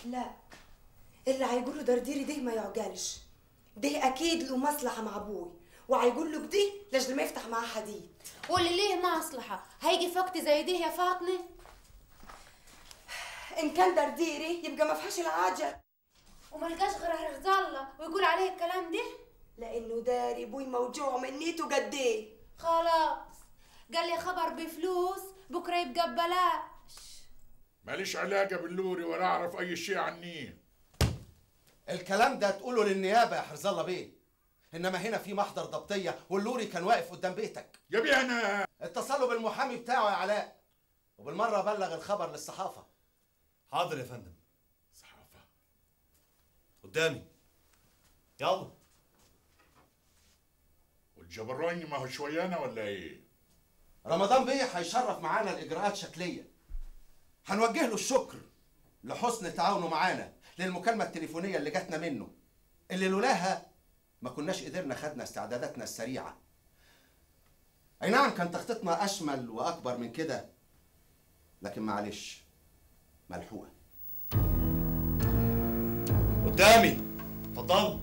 لا اللي هيقول له درديري ده ما يعجلش ده اكيد له مصلحه مع ابوي وهيقول له كده لاجل ما يفتح معاه حديد واللي ليه مصلحة هيجي في وقت زي ده يا فاطمة ان كان درديري يبقى ما فيهاش العجل وما لقاش غير حرز الله ويقول عليه الكلام ده لانه داري ابوي موجوع من نيته قد ايه خلاص قال لي خبر بفلوس بكره يبقى ببلاش ماليش علاقة باللوري ولا أعرف أي شيء عنيه الكلام ده تقوله للنيابه يا حرز الله بيه انما هنا في محضر ضبطيه واللوري كان واقف قدام بيتك يا بيه أنا اتصلوا بالمحامي بتاعه يا علاء وبالمره بلغ الخبر للصحافه حاضر يا فندم صحافة قدامي يلا والجبراني ما هو شويانة ولا إيه؟ رمضان بيه هيشرف معانا الاجراءات شكليه هنوجه له الشكر لحسن تعاونه معانا للمكالمه التليفونيه اللي جاتنا منه اللي لولاها ما كناش قدرنا خدنا استعداداتنا السريعه اي نعم كان تخطيطنا اشمل واكبر من كده لكن معلش ملحوقه قدامي اتفضل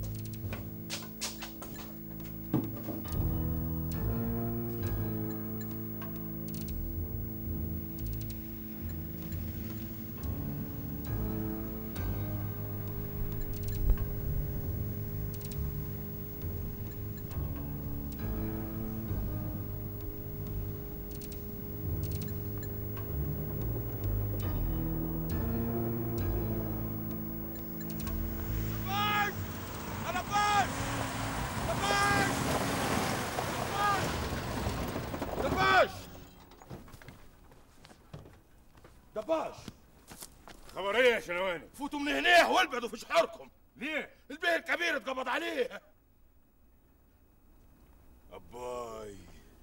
دباش دباش خبر ايه يا شنواني؟ فوتوا من هنا والبعدوا في شحركم ليه؟ البيه الكبير اتقبض عليه أباي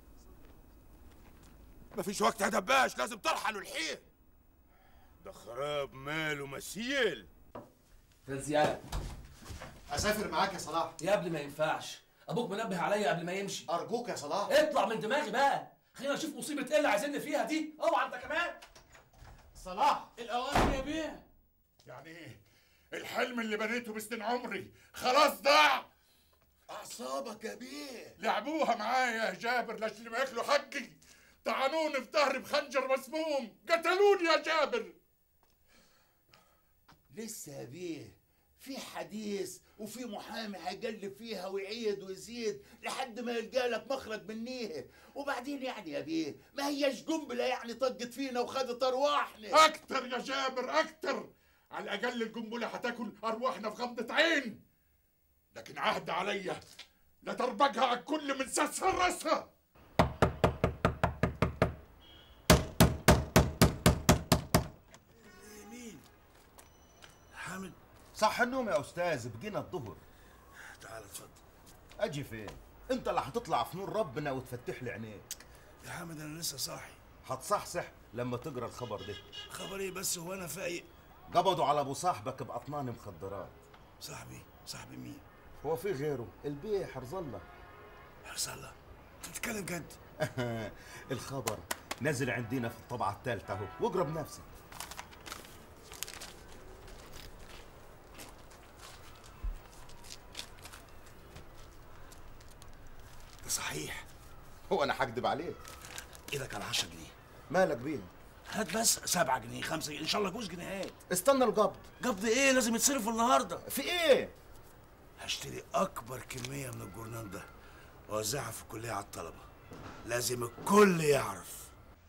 ما فيش وقت يا دباش لازم ترحلوا الحين ده خراب ماله مسيل فين زياد اسافر معاك يا صلاح يا ابني ما ينفعش ابوك منبه عليا قبل ما يمشي ارجوك يا صلاح اطلع من دماغي بقى خلينا نشوف مصيبه ايه اللي عايزيني فيها دي اوعى انت كمان صلاح الاوامر يا بيه يعني ايه؟ الحلم اللي بنيته بسنين عمري خلاص ضاع أعصابك يا بيه لعبوها معايا يا جابر لاجل ما ياكلوا حقي طعنوني في ظهري بخنجر مسموم قتلوني يا جابر لسه يا بيه في حديث وفي محامي هيقلب فيها ويعيد ويزيد لحد ما يلقى لك مخرج منيه وبعدين يعني يا بيه ما هيش قنبله يعني طقت فينا وخدت ارواحنا اكتر يا جابر اكتر على الاقل القنبله هتاكل ارواحنا في غمضه عين لكن عهد عليا لا تربجها على الكل من ساسها لراسها مين حامد صح النوم يا استاذ بقينا الظهر تعال اتفضل اجي فين انت اللي هتطلع في نور ربنا وتفتح لي عينيك يا حامد انا لسه صاحي هتصحصح لما تقرا الخبر ده خبر ايه بس هو انا فايق قبضوا على ابو صاحبك باطنان مخدرات صاحبي صاحبي مين هو في غيره البيه حرز الله حرص الله انت بتتكلم جد الخبر نزل عندنا في الطبعه الثالثه اهو واقرا بنفسك ده صحيح هو انا هكدب عليك ايدك على 10 جنيه مالك بيها هات بس 7 جنيه 5 جنيه ان شاء الله جوز جنيهات استنى القبض قبض ايه لازم يتصرف النهارده في ايه هشتري اكبر كميه من الجورنال ده واوزعها في الكليه على الطلبه لازم الكل يعرف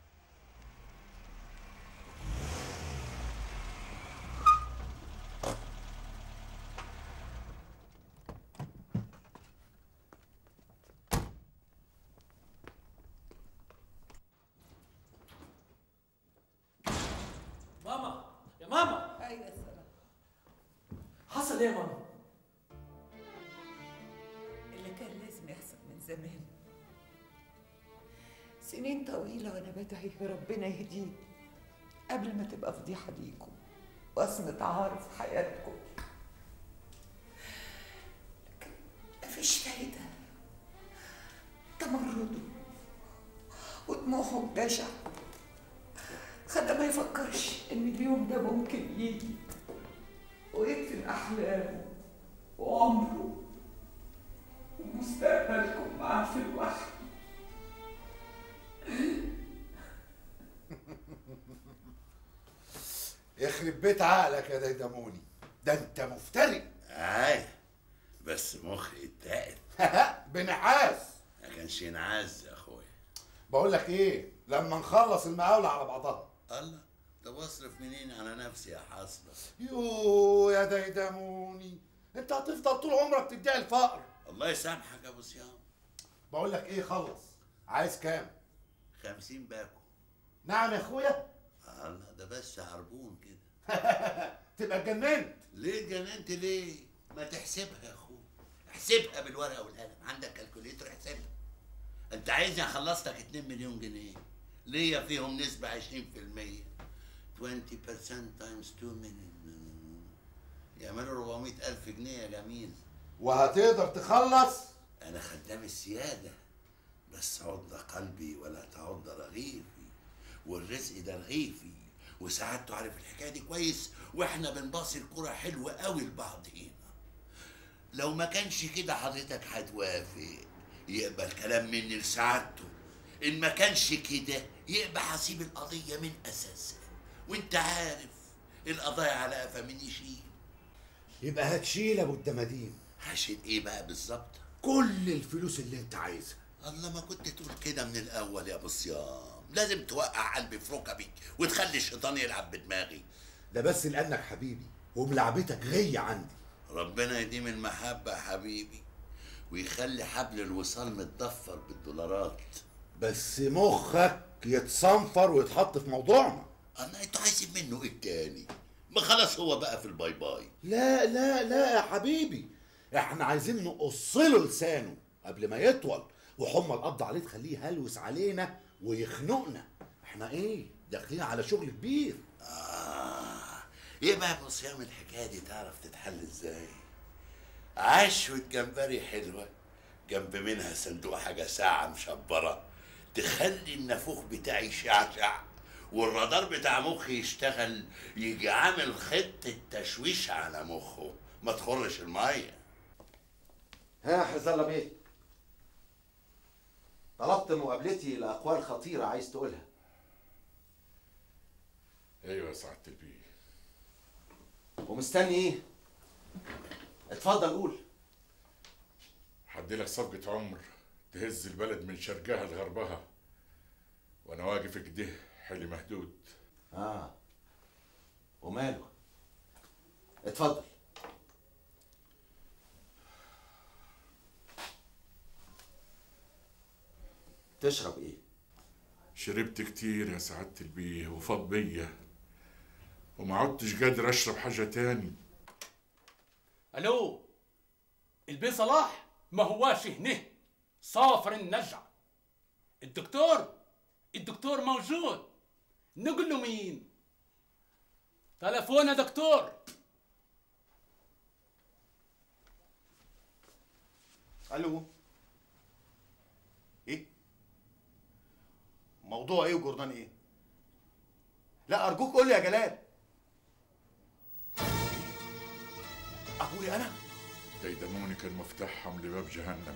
ماما يا ماما ايوه يا سلام حصل ايه يا ماما اللي كان لازم يحصل من زمان سنين طويلة وأنا بدعي ربنا يهديك قبل ما تبقى فضيحة ليكم وصمة عار في حياتكم لكن مفيش فايدة تمرده وطموحه الجشع خلى ما يفكرش إن اليوم ده ممكن يجي ويدفن أحلامه وعمره ومستقبلكم معاه في الوحي يخرب بيت عقلك يا ديدموني ده انت مفتري اي بس مخي اتقل بنحاس ما كانش ينعز يا اخويا بقول لك ايه لما نخلص المقاولة على بعضها الله طب اصرف منين على نفسي يا حصلة يو يا ديدموني انت هتفضل طول عمرك تدعي الفقر الله يسامحك يا ابو صيام بقول لك ايه خلص عايز كام خمسين باكو نعم يا اخويا الله ده بس عربون كده تبقى اتجننت ليه اتجننت ليه ما تحسبها يا اخويا احسبها بالورقه والقلم عندك كالكوليتر احسبها انت عايزني اخلص لك 2 مليون جنيه ليا فيهم نسبة 20% 20% تايمز 2 مليون يعملوا 400 ألف جنيه يا جميل وهتقدر تخلص أنا خدام السيادة بس عض قلبي ولا تعض رغيفي والرزق ده رغيفي وسعادته عارف الحكاية دي كويس واحنا بنباصي الكرة حلوة قوي لبعضينا لو ما كانش كده حضرتك هتوافق يقبل كلام مني لسعادته ان ما كانش كده يبقى هسيب القضية من اساسها وانت عارف القضايا على قفا من يشيل يبقى هتشيل ابو الدمادين هشيل ايه بقى بالظبط كل الفلوس اللي انت عايزها الله ما كنت تقول كده من الاول يا ابو صيام لازم توقع قلبي في ركبي وتخلي الشيطان يلعب بدماغي ده بس لانك حبيبي وملعبتك غية عندي ربنا يديم المحبة يا حبيبي ويخلي حبل الوصال متضفر بالدولارات بس مخك يتصنفر ويتحط في موضوعنا الله انتوا عايزين منه ايه التاني ما خلاص هو بقى في الباي باي لا لا لا يا حبيبي احنا عايزين نقص له لسانه قبل ما يطول وحمى القبض عليه تخليه يهلوس علينا ويخنقنا احنا ايه داخلين على شغل كبير آه يبقى يا ابو صيام الحكايه دي تعرف تتحل ازاي عشوة جمبري حلوة جنب منها صندوق حاجة ساعة مشبرة تخلي النافوخ بتاعي يشعشع والرادار بتاع مخي يشتغل يجي عامل خطة تشويش على مخه ما تخرش المية ها حز الله بيه طلبت مقابلتي لأقوال خطيرة عايز تقولها ايوه يا سعاده البيه ومستني ايه اتفضل قول حدي لك صفقة عمر تهز البلد من شرقها لغربها وانا واقف كده حلي مهدود اه وماله اتفضل تشرب ايه شربت كتير يا سعادة البيه وفاض بيا وما عدتش قادر اشرب حاجة تاني الو البي صلاح ما هواش هنا صافر النجع الدكتور الدكتور موجود نقول له مين تلفون يا دكتور الو ايه موضوع ايه وجردان ايه لا ارجوك قول لي يا جلال ابوي انا ديدموني كان مفتاحهم لباب جهنم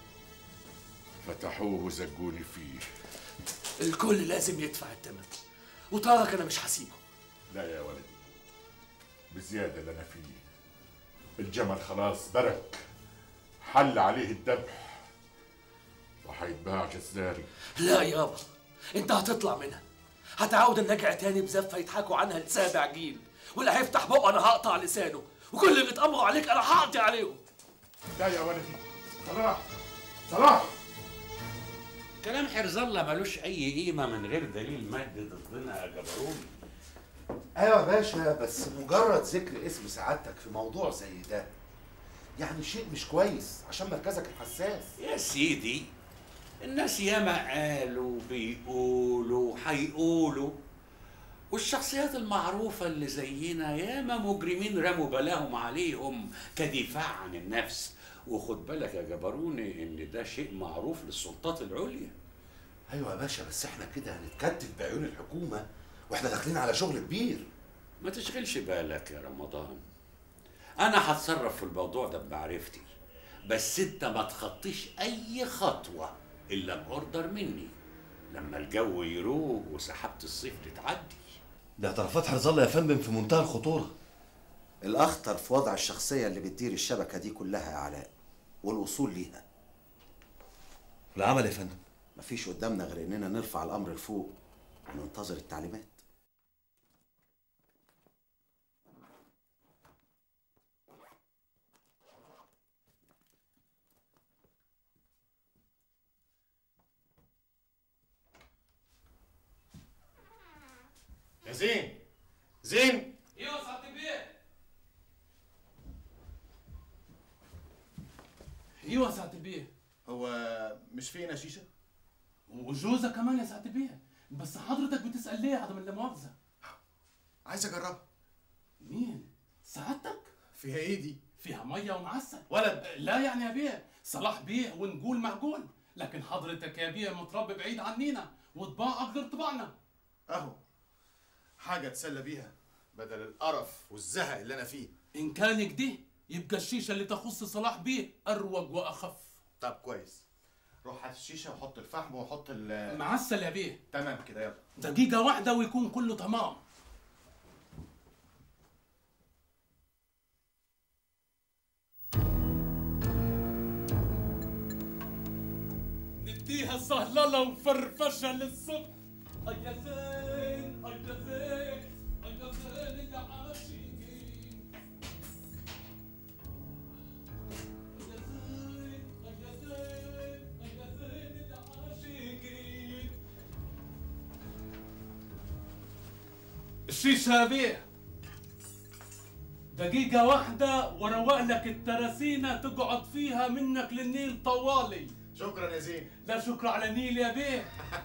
فتحوه وزقوني فيه الكل لازم يدفع الثمن وطارق انا مش هسيبه لا يا ولدي بزيادة اللي أنا فيه الجمل خلاص برك حل عليه الذبح وهيتباع جزاري لا يابا انت هتطلع منها هتعود النجع تاني بزفه يضحكوا عنها لسابع جيل واللي هيفتح بقه انا هقطع لسانه وكل اللي اتامروا عليك انا هقضي عليهم لا يا ولدي صلاح صلاح كلام حرز الله ملوش اي قيمه من غير دليل مادي ضدنا يا جبروني ايوه يا باشا بس مجرد ذكر اسم سعادتك في موضوع زي ده يعني شيء مش كويس عشان مركزك الحساس يا سيدي الناس ياما قالوا بيقولوا هيقولوا والشخصيات المعروفة اللي زينا ياما مجرمين رموا بلاهم عليهم كدفاع عن النفس وخد بالك يا جبروني ان ده شيء معروف للسلطات العليا ايوه يا باشا بس احنا كده هنتكتف بعيون الحكومه واحنا داخلين على شغل كبير ما تشغلش بالك يا رمضان انا هتصرف في الموضوع ده بمعرفتي بس انت ما تخطيش اي خطوه الا باوردر مني لما الجو يروق وسحابه الصيف تتعدي ده اعترافات حرز الله يا فندم في منتهى الخطوره الأخطر في وضع الشخصية اللي بتدير الشبكة دي كلها يا علاء والوصول ليها العمل يا فندم مفيش قدامنا غير إننا نرفع الأمر لفوق وننتظر التعليمات يا زين زين ايوه سعاده البيه ايوه سعاده البيه هو مش فينا شيشه وجوزها كمان يا سعاده البيه بس حضرتك بتسال ليه عدم لا مؤاخذه عايز اجربها مين سعادتك فيها ايه دي فيها ميه ومعسل ولد لا يعني يا بيه صلاح بيه ونقول معقول لكن حضرتك يا بيه متربي بعيد عنينا وطباعك غير طباعنا اهو حاجه اتسلى بيها بدل القرف والزهق اللي انا فيه ان كان كده يبقى الشيشه اللي تخص صلاح بيه اروق واخف طب كويس روح هات الشيشه وحط الفحم وحط ال معسل يا بيه تمام كده يلا دقيقه واحده ويكون كله تمام نديها صهلله وفرفشه للصبح يا زين يا زين يا زين يا عاشقين يا زين يا زين يا زين يا عاشقين الشيشة بيه دقيقة واحدة وروق لك الترسينة تقعد فيها منك للنيل طوالي شكرا يا زين لا شكر على النيل يا بيه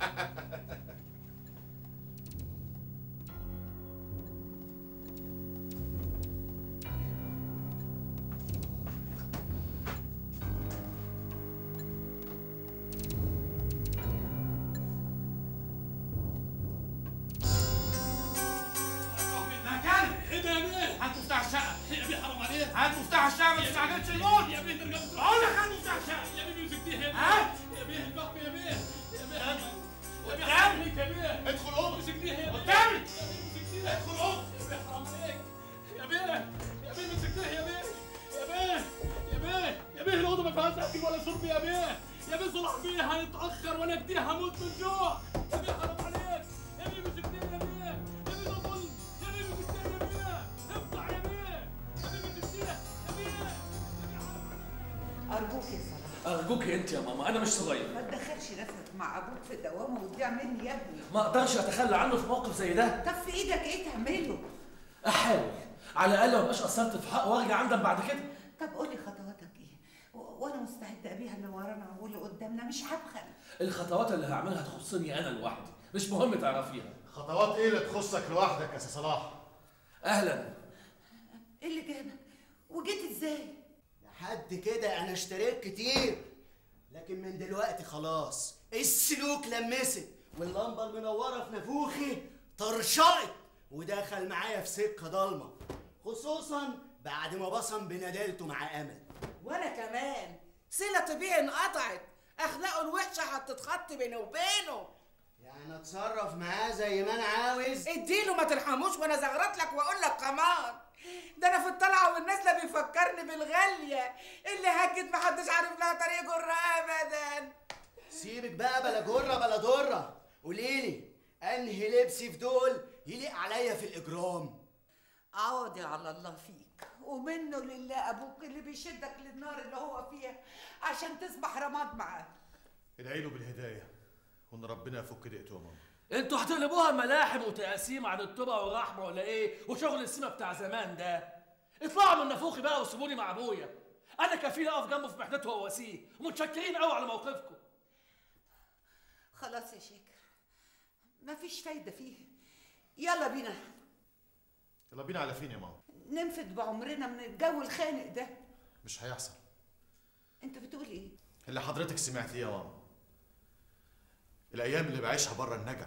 ده كلب ايه ده يا بيه؟ هات مفتاح الشقه يا بيه حرام عليك هات مفتاح الشقه ما تستعجلش الموت يا بيه ترجع بقول لك هات مفتاح الشقه يا بيه مسكتيه يا بيه هات. يا بيه الفخم يا بيه يا بيه يا بيه قدامي. حرام عليك يا بيه ادخل اوضه مسكتيه يا بيه قدامي. يا بيه مسكتيه ادخل اوضه يا بيه حرام عليك يا بيه يا بيه مسكتيه يا بيه يا بيه يا بيه يا بيه الاوضه ما فيهاش اكل ولا شرب يا بيه يا بيه صلاح بيه هيتاخر وانا كتير هموت من الجوع يا بيه حرام عليك يا بيه مسكتيه يا بيه يا بيه ده ظلم يا بيه مسكتيه يا بيه اطلع يا بيه يا بيه مسكتيه يا بيه أرجوك يا صلاح ارجوك انت يا ماما انا مش صغير ما تدخلش نفسك مع أبوك في دوامه وتضيع مني يا ابني ما اقدرش اتخلى عنه في موقف زي ده طب في إيدك إيه تعمله؟ احاول على الاقل ما ابقاش قصرت في حقه وارجع اندم بعد كده طب قولي خطواتك إيه؟ و- وأنا مستعدة أبيها اللي ورانا واللي قدامنا مش هبخل الخطوات اللي هعملها تخصني انا لوحدي مش مهم تعرفيها خطوات ايه اللي تخصك لوحدك يا سي صلاح اهلا إيه اللي جابك؟ وجيت إزاي؟ لحد كده انا اشتريت كتير لكن من دلوقتي خلاص السلوك لمست واللمبه المنوره في نافوخي طرشقت ودخل معايا في سكه ضلمه خصوصا بعد ما بصم بندالته مع امل وانا كمان صلة بيه انقطعت اخلاقه الوحشه هتتخط بيني وبينه يعني اتصرف معاه زي ما انا عاوز اديله ما ترحموش وانا زغرت لك واقول لك كمان ده انا في الطلعه والنازله بيفكرني بالغاليه اللي هجت محدش عارف لها طريق جره ابدا سيبك بقى بلا جره بلا ضره قوليلي انهي لبسي في دول يليق عليا في الاجرام عوضي على الله فيك ومنه لله أبوك اللي بيشدك للنار اللي هو فيها عشان تصبح رماد معاه ادعي له بالهدايه وان ربنا يفك ضيقته يا ماما انتوا هتقلبوها ملاحم وتقاسيم عن التربه والرحمه ولا ايه وشغل السيما بتاع زمان ده اطلعوا من نافوخي بقى وسيبوني مع ابويا انا كفيل اقف جنبه في محنته وواسيه ومتشكرين قوي على موقفكم خلاص يا شاكر مفيش فايدة فيه يلا بينا يلا بينا على فين يا ماما ننفد بعمرنا من الجو الخانق ده مش هيحصل انت بتقول ايه اللي حضرتك سمعتيه يا ماما الايام اللي بعيشها بره النجع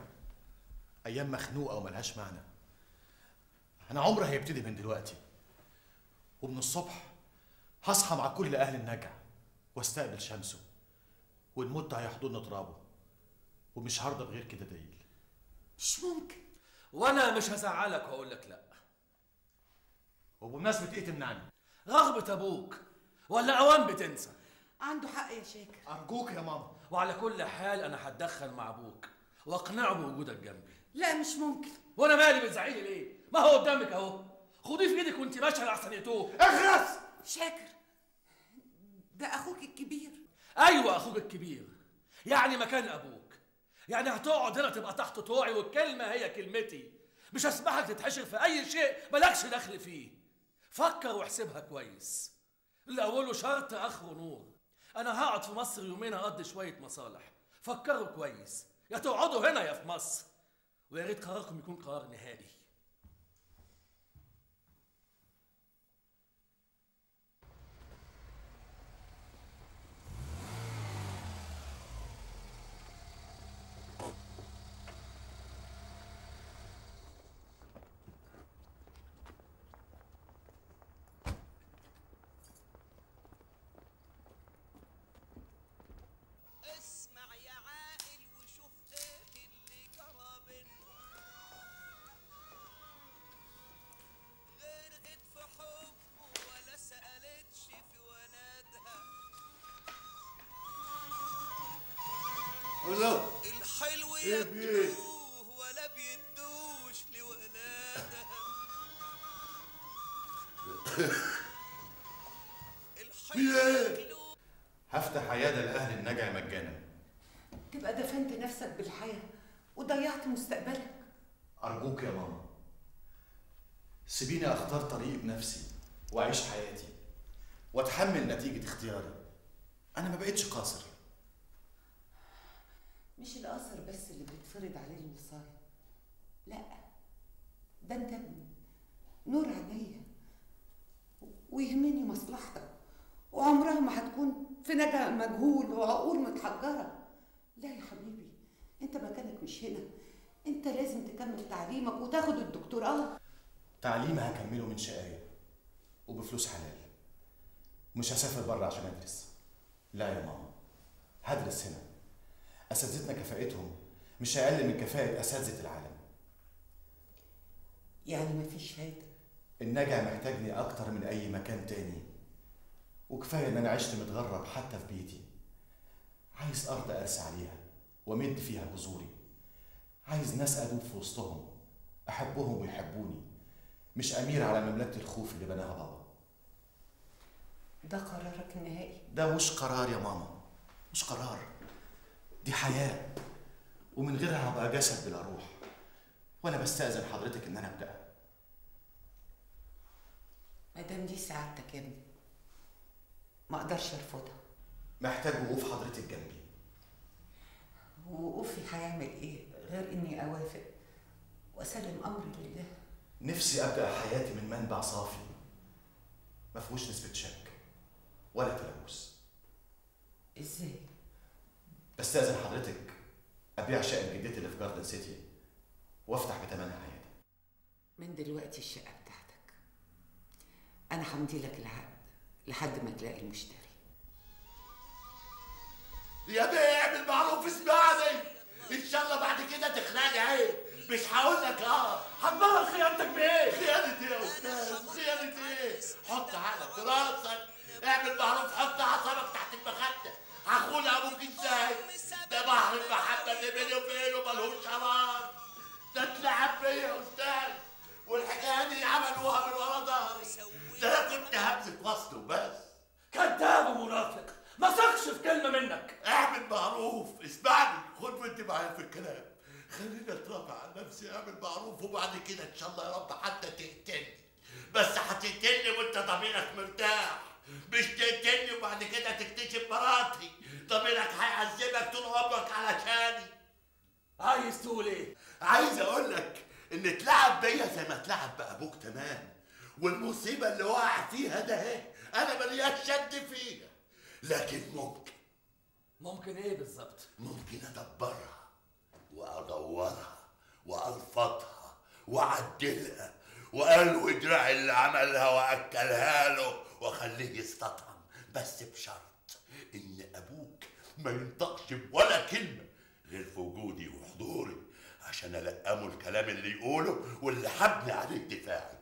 ايام مخنوقه وملهاش معنى انا عمري هيبتدي من دلوقتي ومن الصبح هصحى مع كل اهل النجع واستقبل شمسه وان مت هيحضن ترابه ومش هرضى بغير كده دليل مش ممكن وانا مش هزعلك واقول لك لا وبمناسبه ايه تمنعني رغبة ابوك ولا اوان بتنسى عنده حق يا شاكر ارجوك يا ماما وعلى كل حال انا هتدخل مع ابوك واقنعه بوجودك جنبي لا مش ممكن وانا مالي بتزعلي ليه ما هو قدامك اهو خديه في ايدك وانت ماشيه لحسن يتوه اخرس شاكر ده اخوك الكبير ايوه اخوك الكبير يعني مكان ابوك يعني هتقعد هنا تبقى تحت طوعي والكلمه هي كلمتي مش هسمحك تتحشر في اي شيء مالكش دخل فيه فكر واحسبها كويس اللي اوله شرط اخره نور انا هقعد في مصر يومين اقضي شويه مصالح فكروا كويس يا تقعدوا هنا يا في مصر ويا ريت قراركم يكون قرار نهائي اسمع يا عاقل وشوف ايه اللي جرى بينهم غرقت في حبه ولا سألتش في ولادها الله الحلو إيه في إيه؟ يدوه ولا بيدوش لولادها في ايه؟ هفتح عياده لاهل النجع مجانا تبقى دفنت نفسك بالحياة وضيعت مستقبلك ارجوك يا ماما سيبيني اختار طريقي بنفسي واعيش حياتي واتحمل نتيجه اختياري انا ما بقتش قاصر مش القصر بس اللي بيتفرض عليه الوصاية لا ده انت ابني نور عينيا ويهمني مصلحتك وعمرها ما هتكون في نجا مجهول وعقول متحجرة لا يا حبيبي انت مكانك مش هنا انت لازم تكمل تعليمك وتاخد الدكتوراه تعليمي هكمله من شقاية وبفلوس حلال مش هسافر بره عشان ادرس لا يا ماما هدرس هنا اساتذتنا كفاءتهم مش اقل من كفاءة اساتذة العالم يعني مفيش فايدة النجع محتاجني اكتر من اي مكان تاني وكفايه ان انا عشت متغرب حتى في بيتي عايز ارض ارسى عليها وامد فيها جذوري عايز ناس ادوب في وسطهم احبهم ويحبوني مش امير على مملكه الخوف اللي بناها بابا ده قرارك النهائي ده مش قرار يا ماما مش قرار دي حياه ومن غيرها هبقى جسد بلا روح وانا بستاذن حضرتك ان انا ابدا ما دام دي سعادتك يا ابني ما اقدرش ارفضها محتاج وقوف حضرتك جنبي ووقوفي هيعمل ايه غير اني اوافق واسلم امري لله نفسي ابدا حياتي من منبع صافي ما فيهوش نسبه شك ولا تلوث ازاي بستاذن حضرتك ابيع شقه جدتي اللي في جاردن سيتي وافتح بتمنها عياده من دلوقتي الشقه بتاعتك انا همضي لك العقد لحد ما تلاقي المشتري يا بيه اعمل معروف اسمعني ان شاء الله بعد كده تخلعني عيب مش هقول لك اه هتبرر خيانتك بايه؟ خيانة ايه يا استاذ؟ خيانة ايه؟ حط عقلك في راسك اعمل معروف حط عصبك تحت المخدة هخون ابوك ازاي؟ ده بحر المحبة اللي بيني وبينه ملهوش امان ده اتلعب بيا يا استاذ والحكاية دي عملوها من ورا ظهري ده انا كنت همسك وسطه بس كذاب ومنافق ما ثقش في كلمه منك اعمل معروف اسمعني خد وانت معايا في الكلام خليني اترافع عن نفسي اعمل معروف وبعد كده ان شاء الله يا رب حتى تقتلني بس هتقتلني وانت ضميرك مرتاح مش تقتلني وبعد كده تكتشف مراتي ضميرك هيعذبك طول عمرك علشاني عايز تقول ايه؟ عايز اقول لك ان اتلعب بيا زي ما اتلعب بابوك تمام والمصيبه اللي واقع فيها ده اهي انا ملياش شد فيها لكن ممكن ممكن ايه بالظبط؟ ممكن ادبرها وادورها والفظها واعدلها وقلو دراع اللي عملها واكلها له واخليه يستطعم بس بشرط ان ابوك ما ينطقش بولا كلمه غير في وجودي وحضوري عشان القمه الكلام اللي يقوله واللي حبني عليه دفاعي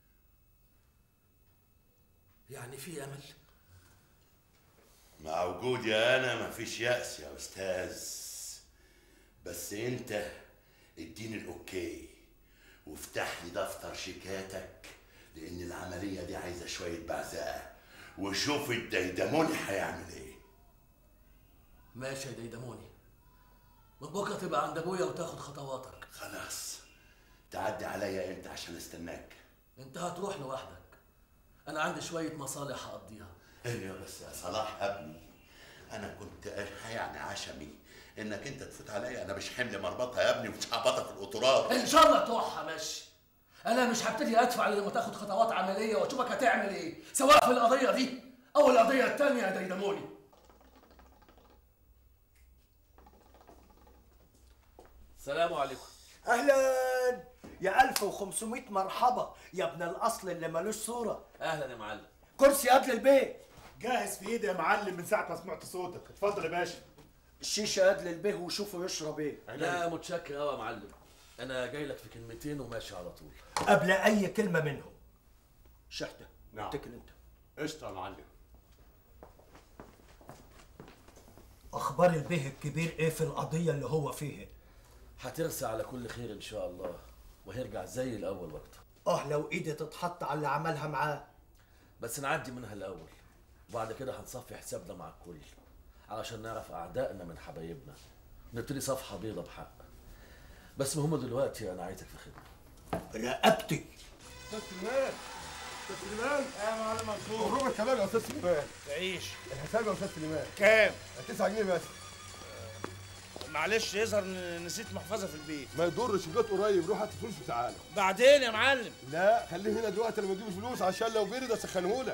يعني في امل مع وجودي انا مفيش يأس يا استاذ بس انت اديني الاوكي وافتح لي دفتر شيكاتك لان العمليه دي عايزه شويه بعزقه وشوف الديدموني هيعمل ايه ماشي يا ديدموني من بكره تبقى عند ابويا وتاخد خطواتك خلاص تعدي عليا انت عشان استناك انت هتروح لوحدك انا عندي شويه مصالح هقضيها ايوه بس يا صلاح يا ابني انا كنت يعني عشمي انك انت تفوت عليا انا مش حمل مربطه يا ابني ومش هبطك في القطورات ان شاء الله تروحها ماشي انا مش هبتدي ادفع إلا لما تاخد خطوات عمليه واشوفك هتعمل ايه سواء في القضيه دي او القضيه التانيه يا ديدموني السلام عليكم اهلا يا 1500 مرحبا يا ابن الاصل اللي ملوش صوره اهلا يا معلم كرسي قبل البيت جاهز في ايدي يا معلم من ساعه ما سمعت صوتك اتفضل يا باشا الشيشه قبل البيه وشوفوا يشرب ايه لا متشكر قوي يا معلم انا جاي لك في كلمتين وماشي على طول قبل اي كلمه منهم شحته نعم. اتكل انت قشطه يا معلم اخبار البيه الكبير ايه في القضيه اللي هو فيها هترسى على كل خير ان شاء الله وهيرجع زي الاول وقته اه لو ايدي تتحط على اللي عملها معاه بس نعدي منها الاول وبعد كده هنصفي حسابنا مع الكل علشان نعرف اعدائنا من حبايبنا نبتدي صفحه بيضة بحق بس مهم دلوقتي انا عايزك في خدمه رقبتي استاذ سليمان استاذ سليمان يا معلم منصور مبروك كمان يا استاذ سليمان تعيش الحساب يا استاذ سليمان كام 9 جنيه بس معلش يظهر إن نسيت محفظه في البيت ما يضرش البيت قريب روح هات الفلوس وتعالى بعدين يا معلم لا خليه هنا دلوقتي لما اجيب الفلوس عشان لو برد اسخنهولك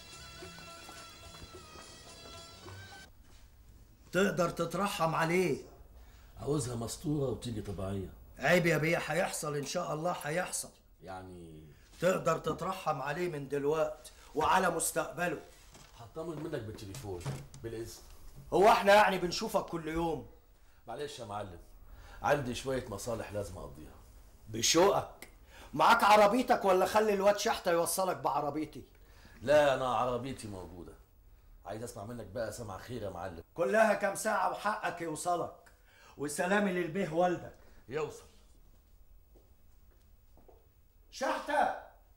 تقدر تترحم عليه عاوزها مسطوره وتيجي طبيعيه عيب يا بيه هيحصل ان شاء الله هيحصل يعني تقدر تترحم عليه من دلوقت وعلى مستقبله هطمن منك بالتليفون بالاذن هو احنا يعني بنشوفك كل يوم معلش يا معلم عندي شويه مصالح لازم اقضيها بشوقك معاك عربيتك ولا خلي الواد شحته يوصلك بعربيتي لا انا عربيتي موجوده عايز اسمع منك بقى سمع خير يا معلم كلها كام ساعة وحقك يوصلك وسلامي للبيه والدك يوصل شحتة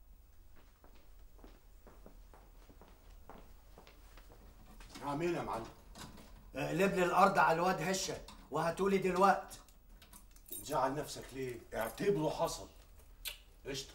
عاملين يا معلم اقلب لي الأرض على الواد هشة وهاتولي دلوقت زعل نفسك ليه؟ اعتبره حصل قشطه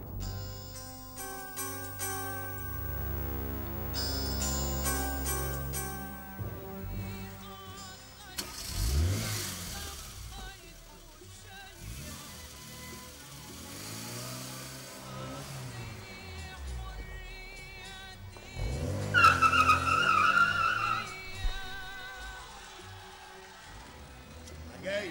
جاي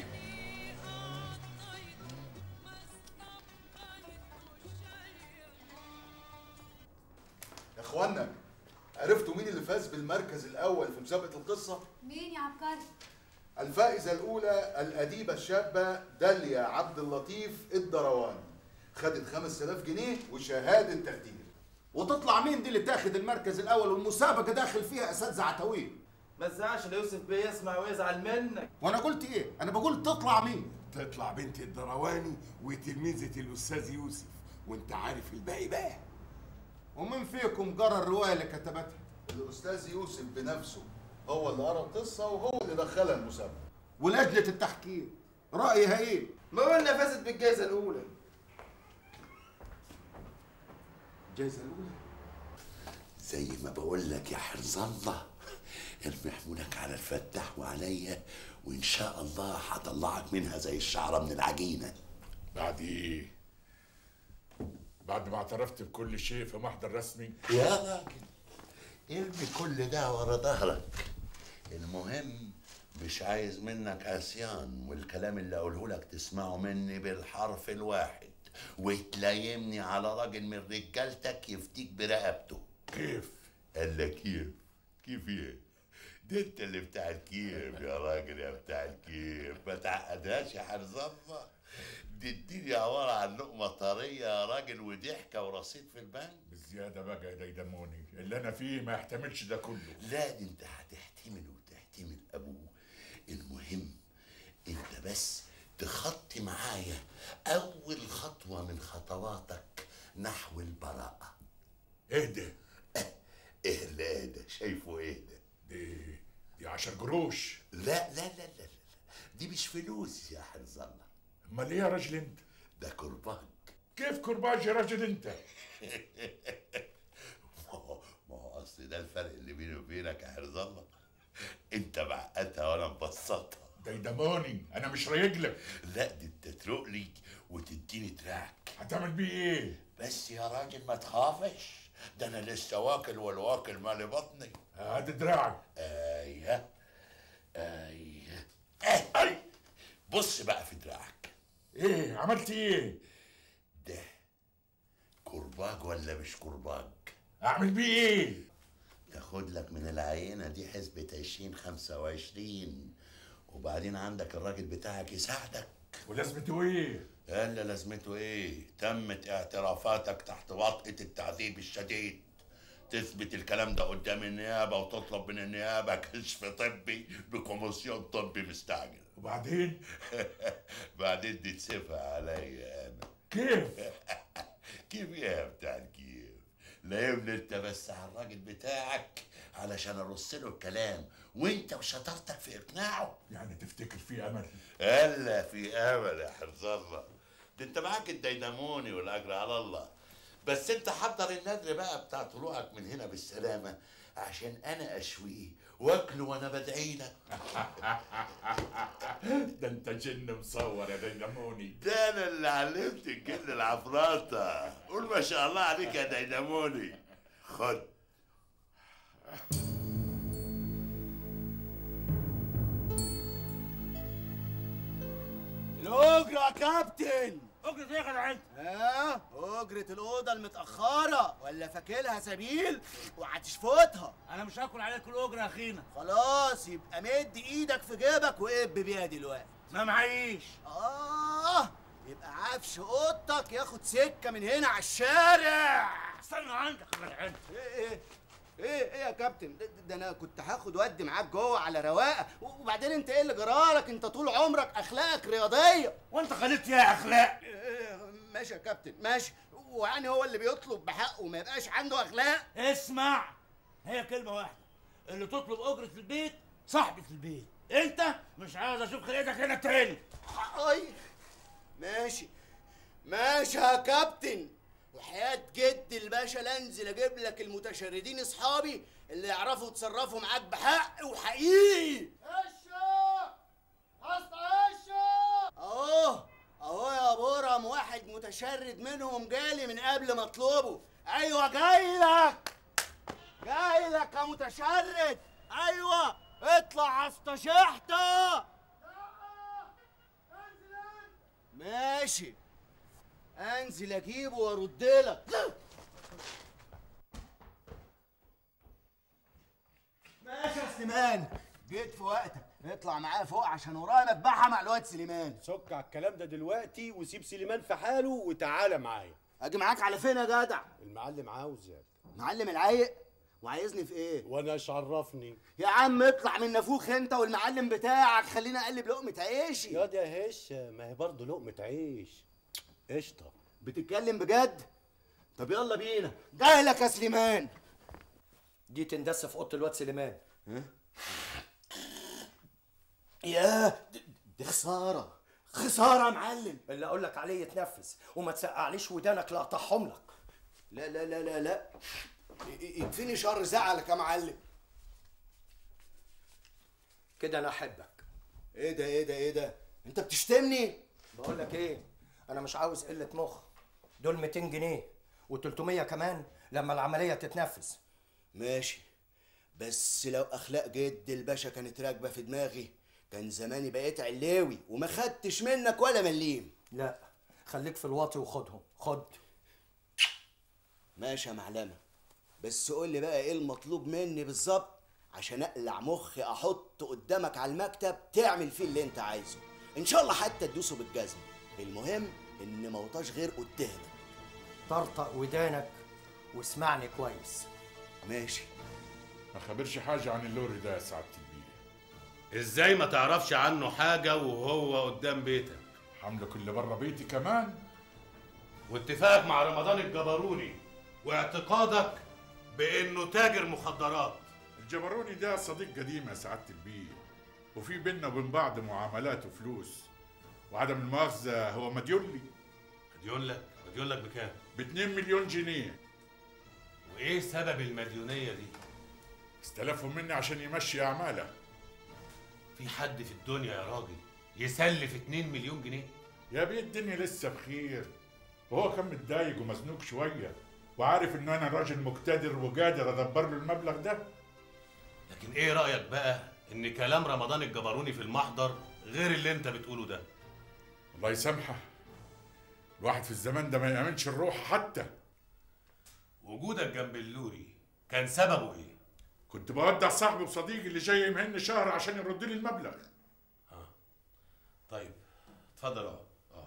يا اخوانا عرفتوا مين اللي فاز بالمركز الاول في مسابقه القصه مين يا عبقري الفائزه الاولى الاديبه الشابه داليا عبد اللطيف الدرواني خدت 5000 جنيه وشهاده تقدير وتطلع مين دي اللي تاخد المركز الاول والمسابقه داخل فيها اساتذه عتاويل ما تزعلش ليوسف بيه يسمع ويزعل منك وانا قلت ايه انا بقول تطلع مين تطلع بنت الدرواني وتلميذة الأستاذ يوسف وأنت عارف الباقي بقى ومن فيكم قرا الروايه اللي كتبتها الاستاذ يوسف بنفسه هو اللي قرا القصه وهو اللي دخلها المسابقه ولجنه التحكيم رايها ايه ما قلنا فازت بالجائزه الاولى الجايزه الاولى زي ما بقول لك يا حرز الله ارمي حمولك على الفتاح وعليا وان شاء الله هطلعك منها زي الشعره من العجينه بعد إيه؟ بعد ما اعترفت بكل شيء في محضر رسمي يا راجل ارمي كل ده ورا ظهرك المهم مش عايز منك عصيان والكلام اللي اقوله لك تسمعه مني بالحرف الواحد وتلايمني على راجل من رجالتك يفتيك برقبته كيف؟ قال لك كيف؟ كيف ايه؟ ده انت اللي بتاع الكيف يا راجل يا بتاع الكيف ما تعقدهاش يا حارس الله دي الدنيا عبارة عن لقمة طرية يا راجل وضحكة ورصيد في البنك بزيادة بقى يا ديدموني اللي أنا فيه ما يحتملش ده كله لا دي انت هتحتمل وتحتمل ابوه المهم انت بس تخطي معايا اول خطوه من خطواتك نحو البراءه اهدى ايه اللي اهدى شايفه اهدى دي دي 10 قروش لا لا لا لا لا دي مش فلوس يا حرز الله امال ايه يا راجل انت ده كرباج كيف كرباج يا راجل انت ما هو ما هو اصل ده الفرق اللي بيني وبينك يا حرز الله انت معقدها وانا مبسطها ديدموني انا مش رايق لك لا دي انت تروق لي وتديني تراك هتعمل بيه ايه بس يا راجل ما تخافش ده انا لسه واكل والواكل مالي بطني هات دراعك ايوه ايوه اي بص بقى في دراعك ايه عملت ايه ده كرباج ولا مش كرباج اعمل بيه ايه تاخد لك من العينه دي حسبة عشرين خمسة وعشرين وبعدين عندك الراجل بتاعك يساعدك ولازمته ايه قال لازمته ايه تمت اعترافاتك تحت وطأة التعذيب الشديد تثبت الكلام ده قدام النيابة وتطلب من النيابة كشف طبي بكوميسيون طبي مستعجل وبعدين بعدين دي تسيبها عليا انا كيف كيف يا بتاع الكيف لا يملي انت بس على الراجل بتاعك علشان ارص له الكلام وانت وشطارتك في اقناعه يعني تفتكر في امل الا في امل يا حرز الله ده انت معاك الديناموني والاجر على الله بس انت حضر النذر بقى بتاع طلوعك من هنا بالسلامه عشان انا اشويه واكله وانا بدعي لك ده انت جن مصور يا ديناموني ده انا اللي علمت الجن العفراطه قول ما شاء الله عليك يا ديناموني خد الأجرة يا كابتن اجرة ايه يا جدع انت؟ ها أجرة الأوضة المتأخرة ولا فاكلها سبيل وهتشفطها انا مش هاكل عليك الاجرة يا اخينا خلاص يبقى مد ايدك في جيبك وقب بيها دلوقتي ما معيش آه يبقى عفش اوضتك ياخد سكة من هنا على الشارع استنى عندك يا جدع انت ايه ايه ايه ايه يا كابتن ده, ده انا كنت هاخد ودي معاك جوه على رواقه وبعدين انت ايه اللي جرالك انت طول عمرك اخلاقك رياضيه وانت خليت فيها اخلاق إيه، ماشي يا كابتن ماشي ويعني هو اللي بيطلب بحقه ما يبقاش عنده اخلاق اسمع هي كلمة واحدة اللي تطلب أجرة البيت صاحبة البيت انت مش عاوز اشوف خلقتك هنا تاني اي ماشي ماشي يا كابتن وحياة جد الباشا لانزل اجيب لك المتشردين اصحابي اللي يعرفوا يتصرفوا معاك بحق وحقيقي هشة اصل هشة اهو اهو يا برم واحد متشرد منهم جالي من قبل ما اطلبه ايوه جاي لك جاي لك يا متشرد ايوه اطلع استشحته ماشي انزل اجيبه وارد لك ماشي يا سليمان جيت في وقتك اطلع معايا فوق عشان ورايا مذبحه مع الواد سليمان سك على الكلام ده دلوقتي وسيب سليمان في حاله وتعالى معايا اجي معاك على فين يا جدع المعلم عاوزك معلم العايق وعايزني في ايه وانا ايش عرفني يا عم اطلع من نافوخ انت والمعلم بتاعك خلينا اقلب لقمه عيشي يا ده هشه ما هي برضه لقمه عيش قشطه بتتكلم بجد طب يلا بينا جاي لك يا سليمان دي تندس في اوضه الواد سليمان يا دي- دي خساره خساره يا معلم اللي اقول لك عليه يتنفس وما تسقعليش ودانك لا اقطعهم لك لا لا لا لا لا ي- ي- يكفيني شر زعلك يا معلم كده انا احبك ايه ده ايه ده ايه ده انت بتشتمني بقول لك ايه انا مش عاوز قله مخ دول 200 جنيه و300 كمان لما العمليه تتنفذ ماشي بس لو اخلاق جد الباشا كانت راكبه في دماغي كان زماني بقيت علاوي وما خدتش منك ولا مليم لا خليك في الواطي وخدهم خد ماشي يا معلمه بس قول لي بقى ايه المطلوب مني بالظبط عشان اقلع مخي احطه قدامك على المكتب تعمل فيه اللي انت عايزه ان شاء الله حتى تدوسه بالجزم المهم ان ما وطاش غير قدامك طرطق ودانك واسمعني كويس ماشي ما خبرش حاجه عن اللوري ده يا سعاده البيه ازاي ما تعرفش عنه حاجة وهو قدام بيتك حملك اللي بره بيتي كمان واتفاقك مع رمضان الجبروني واعتقادك بانه تاجر مخدرات الجبروني ده صديق قديم يا سعاده البيه وفي بينا وبين بعض معاملات وفلوس وعدم المؤاخذه هو مديون لي مديون لك مديون لك بكام ب 2 مليون جنيه وايه سبب المديونية دي استلفهم مني عشان يمشي اعماله في حد في الدنيا يا راجل يسلف 2 مليون جنيه يا بيه الدنيا لسه بخير وهو كان متضايق ومزنوق شويه وعارف ان انا راجل مقتدر وقادر ادبر له المبلغ ده لكن ايه رأيك بقى ان كلام رمضان الجبروني في المحضر غير اللي انت بتقوله ده الله يسامحه الواحد في الزمان ده ما يأمنش الروح حتى وجودك جنب اللوري كان سببه ايه كنت بودع صاحبي وصديقي اللي جاي يمهن شهر عشان يرد لي المبلغ طيب اتفضل اقعد اه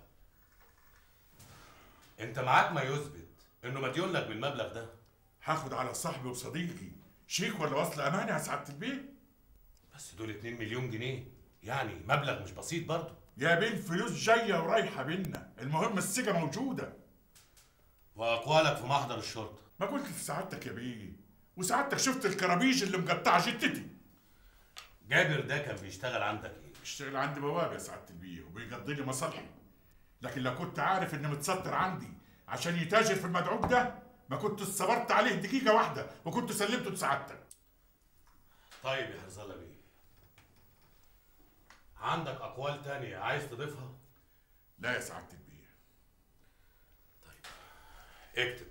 انت معاك ما يثبت انه مديون لك بالمبلغ ده هاخد على صاحبي وصديقي شيك ولا وصل امانه يا سعاده البيه بس دول 2 مليون جنيه يعني مبلغ مش بسيط برضه يا بيه الفلوس جايه ورايحه بينا المهم السجه موجوده واقوالك في محضر الشرطه ما قلت لسعادتك يا بيه وسعادتك شفت الكرابيج اللي مقطعه جتتي جابر ده كان بيشتغل عندك ايه بيشتغل عندي بواب يا سعاده البيه وبيقضي لي مصالحي لكن لو كنت عارف اني متستر عندي عشان يتاجر في المدعوك ده ما كنت صبرت عليه دقيقه واحده وكنت سلمته لسعادتك طيب يا حرز الله بيه عندك اقوال تانية عايز تضيفها لا يا سعاده البيه اكتب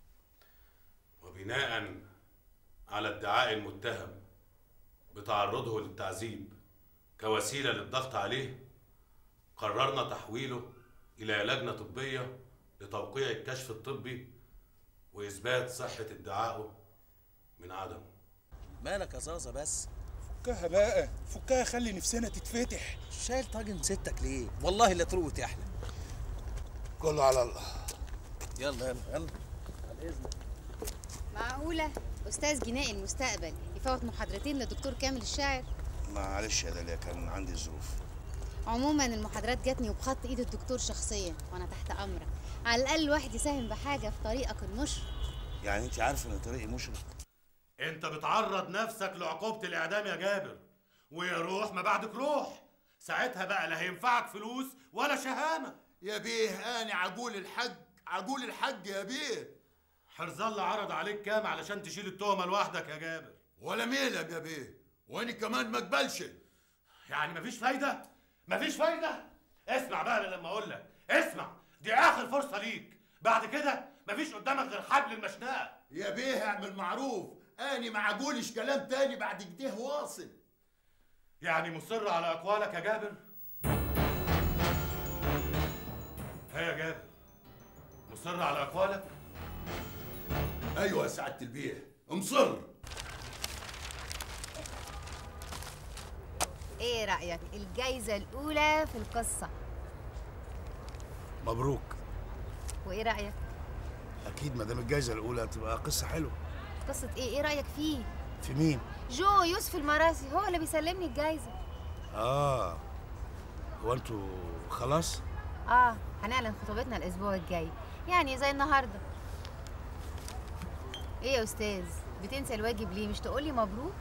وبناء على ادعاء المتهم بتعرضه للتعذيب كوسيلة للضغط عليه قررنا تحويله إلى لجنة طبية لتوقيع الكشف الطبي وإثبات صحة ادعائه من عدمه مالك يا زازا بس فكها بقى فكها خلي نفسنا تتفتح شايل طاجن ستك ليه والله لا تروق تحلى كله على الله يلا يلا يلا على اذنك معقولة أستاذ جنائي المستقبل يفوت محاضرتين لدكتور كامل الشاعر معلش يا داليا كان عندي ظروف عموما المحاضرات جاتني وبخط ايد الدكتور شخصيا وانا تحت امرك على الاقل واحد يساهم بحاجه في طريقك المشرق يعني انت عارفه ان طريقي مشرق انت بتعرض نفسك لعقوبة الإعدام يا جابر ويا روح ما بعدك روح ساعتها بقى لا هينفعك فلوس ولا شهامة يا بيه أنا عجول الحج عجول الحج يا بيه حرز الله عرض عليك كام علشان تشيل التهمة لوحدك يا جابر ولا ميلك يا بيه وأنا كمان ما اقبلش يعني مفيش فايدة مفيش فايدة اسمع بقى لما أقول لك اسمع دي آخر فرصة ليك بعد كده مفيش قدامك غير حبل المشنقة يا بيه اعمل معروف أنا ما عجولش كلام تاني بعد كده واصل يعني مصر على أقوالك يا جابر ها يا جابر مصر على أقوالك أيوة يا سعادة البيه مصر ايه رايك الجايزه الاولى في القصه مبروك وايه رايك اكيد ما دام الجايزه الاولى هتبقى قصه حلوه قصه ايه ايه رايك فيه في مين جو يوسف المراسي هو اللي بيسلمني الجايزه اه هو انتوا خلاص اه هنعلن خطوبتنا الاسبوع الجاي يعني زي النهارده ايه يا استاذ بتنسى الواجب ليه مش تقولي مبروك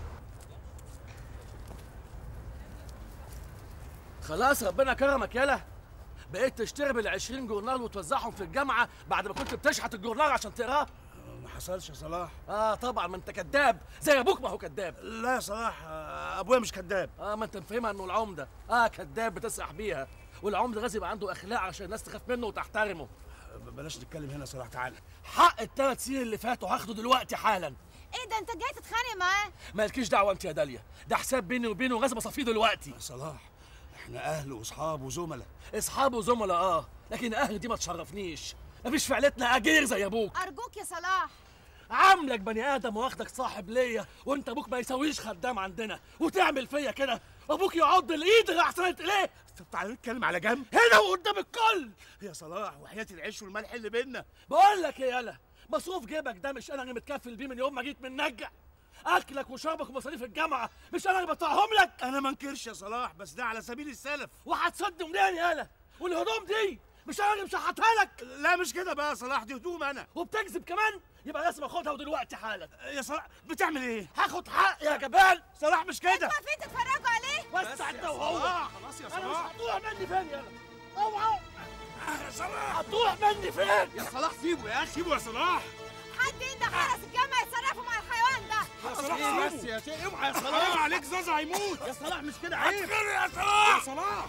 خلاص ربنا كرمك يلا بقيت تشتري بال 20 جورنال وتوزعهم في الجامعه بعد ما كنت بتشحت الجورنال عشان تقراه ما حصلش يا صلاح اه طبعا ما انت كذاب زي ابوك ما هو كذاب لا يا صلاح آه، ابويا مش كذاب اه ما انت مفهمها انه العمده اه كذاب بتسرح بيها والعمده لازم يبقى عنده اخلاق عشان الناس تخاف منه وتحترمه بلاش نتكلم هنا يا صلاح تعالى حق الثلاث سنين اللي فاتوا هاخده دلوقتي حالا ايه ده انت جاي تتخانق معاه مالكيش دعوه انت يا داليا ده حساب بيني وبينه لازم اصفيه دلوقتي صلاح احنا اهل واصحاب وزملاء اصحاب وزملاء اه لكن اهلي دي ما تشرفنيش مفيش في عيلتنا اجير زي ابوك ارجوك يا صلاح عاملك بني ادم واخدك صاحب ليا وانت ابوك ما يسويش خدام عندنا وتعمل فيا كده ابوك يعض الايد اللي احسنت اليه طب تعالى نتكلم على جنب هنا وقدام الكل يا صلاح وحياة العيش والملح اللي بينا بقول لك ايه يالا مصروف جيبك ده مش انا اللي متكفل بيه من يوم ما جيت من نجع اكلك وشربك ومصاريف الجامعه مش انا اللي بدفعهم لك انا ما انكرش يا صلاح بس ده على سبيل السلف وهتصد منين يالا والهدوم دي مش انا اللي مشحتها لك لا مش كده بقى يا صلاح دي هدوم انا وبتكذب كمان يبقى لازم اخدها ودلوقتي حالا يا صلاح بتعمل ايه هاخد حق يا جبان صلاح مش كده واقفين تتفرجوا عليه بس انت وهو خلاص يا انا مش صلاح هتروح مني فين يالا اوعى يا صلاح هتروح مني فين يا صلاح سيبه يا اخي سيبه يا صلاح حد ينده حرس الجامعه يتصرفوا مع الحيوان ده يا صلاح إيه سيبه بس يا شيخ اوعى يا حرام صلاح عليك زازا هيموت يا صلاح مش كده عيب هتخرج يا صلاح يا صلاح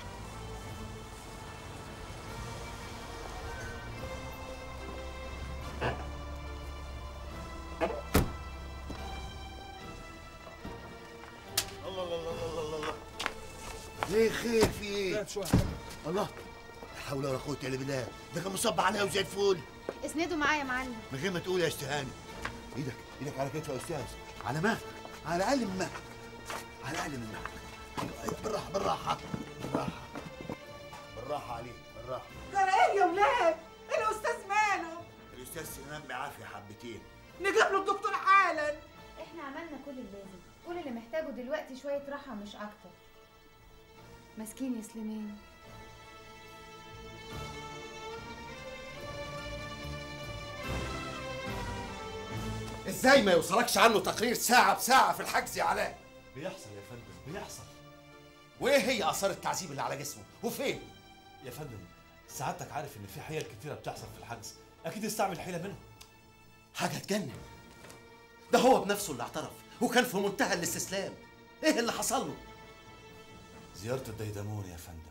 الله الله الله الله الله الله ليه خير في ايه؟ الله لا حول ولا قوة الا بالله ده كان مصب عليا وزي الفل اسندوا معايا يا معلم من غير ما تقول يا استهاني ايدك ايدك على كتفي يا استاذ على مهل على اقل من مهل على اقل من مهل أيوة، أيوة، بالراحة بالراحة بالراحة بالراحة عليك بالراحة جرى ايه يا ولاد الاستاذ ماله الاستاذ سنان بعافية حبتين نجيب له الدكتور حالا احنا عملنا كل اللازم كل اللي محتاجه دلوقتي شويه راحه مش اكتر مسكين يا سليمان ازاي ما يوصلكش عنه تقرير ساعة بساعة في الحجز يا علاء بيحصل يا فندم بيحصل وايه هي اثار التعذيب اللي على جسمه وفين يا فندم سعادتك عارف ان في حيل كتيره بتحصل في الحجز اكيد استعمل حيله منهم حاجة تجنن ده هو بنفسه اللي اعترف وكان في منتهى الاستسلام ايه اللي حصل له زياره الديدمون يا فندم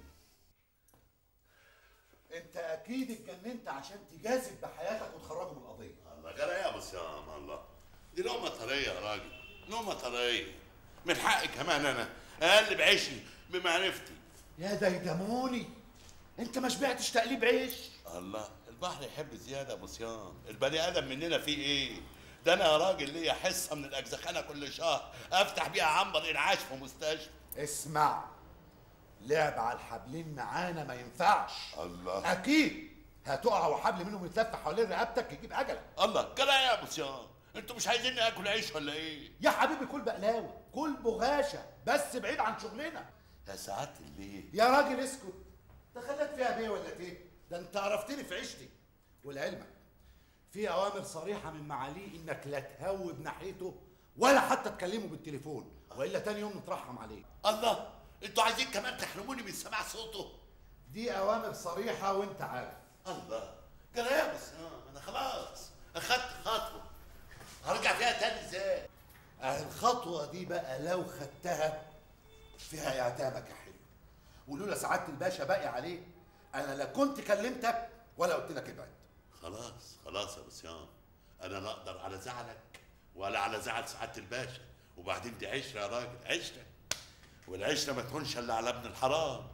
انت اكيد اتجننت عشان تجازف بحياتك وتخرجه من القضيه الله جرى يا ابو سام الله دي لقمه طريه يا راجل لقمه طريه من حقي كمان انا اقل بعيشي بمعرفتي يا ديدموني انت ما شبعتش تقليب عيش الله البحر يحب زياده يا ابو صيام البني ادم مننا فيه ايه ده انا يا راجل ليا حصه من الاجزخانه كل شهر افتح بيها عنبر انعاش في مستشفى اسمع لعب على الحبلين معانا ما ينفعش الله اكيد هتقع وحبل منهم يتلف حوالين رقبتك يجيب اجلك الله جرى يا ابو صيام انتوا مش عايزيني اكل عيش ولا ايه يا حبيبي كل بقلاوه كل بغاشه بس بعيد عن شغلنا يا سعاده الليل يا راجل اسكت دخلت فيها بيه ولا ايه ده انت عرفتني في عيشتي ولعلمك في اوامر صريحه من معاليه انك لا تهوب ناحيته ولا حتى تكلمه بالتليفون والا تاني يوم نترحم عليه الله انتوا عايزين كمان تحرموني من سماع صوته دي اوامر صريحه وانت عارف الله جرى يا ابو صيام انا خلاص اخدت خطوه هرجع فيها تاني ازاي اه الخطوه دي بقى لو خدتها فيها اعدامك يا حلو ولولا سعاده الباشا باقي عليه انا لا كنت كلمتك ولا قلت لك ابعد خلاص خلاص يا ابو صيام انا لا اقدر على زعلك ولا على زعل سعاده الباشا وبعدين دي عشره يا راجل عشره والعشره ما تكونش الا على ابن الحرام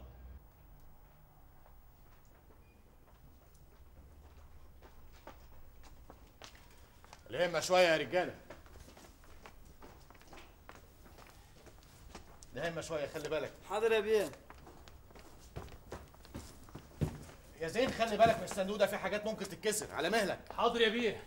الهمة شوية يا رجالة الهمة شوية خلي بالك حاضر يا بيه يا زين خلي بالك من الصندوق ده في حاجات ممكن تتكسر على مهلك حاضر يا بيه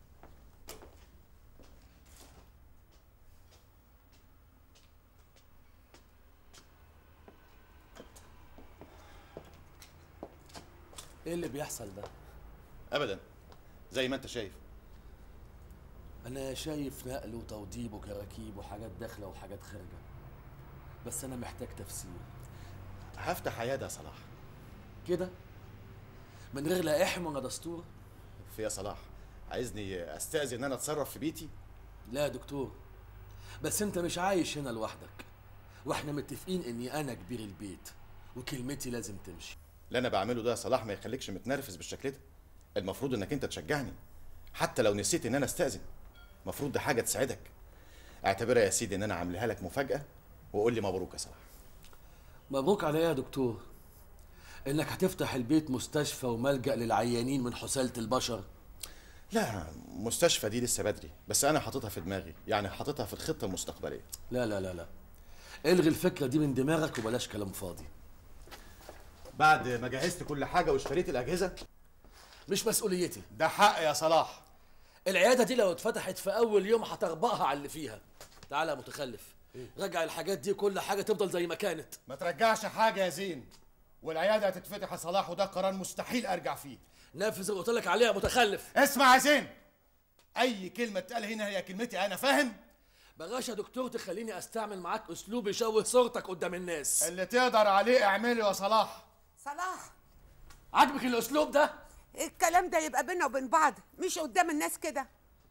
ايه اللي بيحصل ده ابدا زي ما انت شايف انا شايف نقل وتوضيب وكراكيب وحاجات داخله وحاجات خارجه بس انا محتاج تفسير هفتح عياده يا صلاح كده من غير لا احم ولا دستور في يا صلاح عايزني استاذن ان انا اتصرف في بيتي لا يا دكتور بس انت مش عايش هنا لوحدك واحنا متفقين اني انا كبير البيت وكلمتي لازم تمشي اللي انا بعمله ده يا صلاح ما يخليكش متنرفز بالشكل ده المفروض انك انت تشجعني حتى لو نسيت ان انا استاذن المفروض ده حاجه تسعدك اعتبرها يا سيدي ان انا عاملها لك مفاجاه وقول لي مبروك يا صلاح مبروك عليا يا دكتور انك هتفتح البيت مستشفى وملجأ للعيانين من حسالة البشر لا مستشفى دي لسه بدري بس انا حاططها في دماغي يعني حاططها في الخطه المستقبليه لا لا لا لا الغي الفكرة دي من دماغك وبلاش كلام فاضي بعد ما جهزت كل حاجه واشتريت الاجهزه مش مسؤوليتي ده حق يا صلاح العيادة دي لو اتفتحت في أول يوم هتربقها على اللي فيها تعالى يا متخلف رجع الحاجات دي كل حاجة تفضل زي ما كانت ما ترجعش حاجه يا زين والعياده هتتفتح يا صلاح وده قرار مستحيل ارجع فيه نفذ اللي قلت لك عليه يا متخلف اسمع يا زين اي كلمه تتقال هنا هي كلمتي انا فاهم بغاش يا دكتور تخليني استعمل معاك اسلوب يشوه صورتك قدام الناس اللي تقدر عليه اعمله يا صلاح صلاح عاجبك الاسلوب ده الكلام ده يبقى بينا وبين بعض مش قدام الناس كده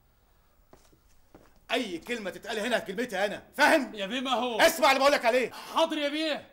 اي كلمه تتقال هنا كلمتي انا فاهم يا بيه ما هو اسمع اللي بقولك عليه حاضر يا بيه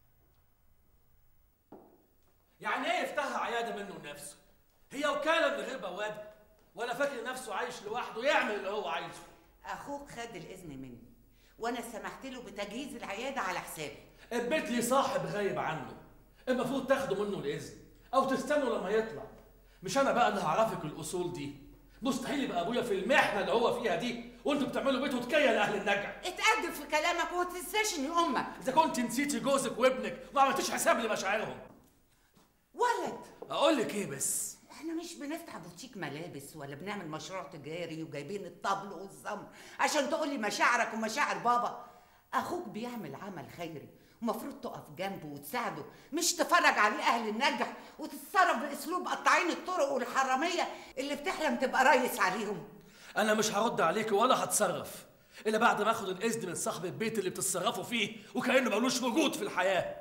يعني ايه يفتحها عيادة منه لنفسه هي وكالة من غير بوابة ولا فاكر نفسه عايش لوحده يعمل اللي هو عايزه اخوك خد الاذن مني وانا سمحت له بتجهيز العياده على حسابي البيت ليه صاحب غايب عنه المفروض تاخدوا منه الاذن او تستنوا لما يطلع مش انا بقى اللي هعرفك الاصول دي مستحيل يبقى ابويا في المحنه اللي هو فيها دي وانتوا بتعملوا بيت وتكيه لاهل النجع اتقدم في كلامك وما تنساش اني امك اذا كنت نسيتي جوزك وابنك ما عملتيش حساب لمشاعرهم ولد اقول لك ايه بس احنا مش بنفتح بوتيك ملابس ولا بنعمل مشروع تجاري وجايبين الطبل والزمر عشان تقولي مشاعرك ومشاعر بابا اخوك بيعمل عمل خيري ومفروض تقف جنبه وتساعده مش تفرج عليه اهل النجح وتتصرف باسلوب قطاعين الطرق والحراميه اللي بتحلم تبقى ريس عليهم انا مش هرد عليك ولا هتصرف الا بعد ما اخد الاذن من صاحب البيت اللي بتتصرفوا فيه وكانه ملوش وجود في الحياه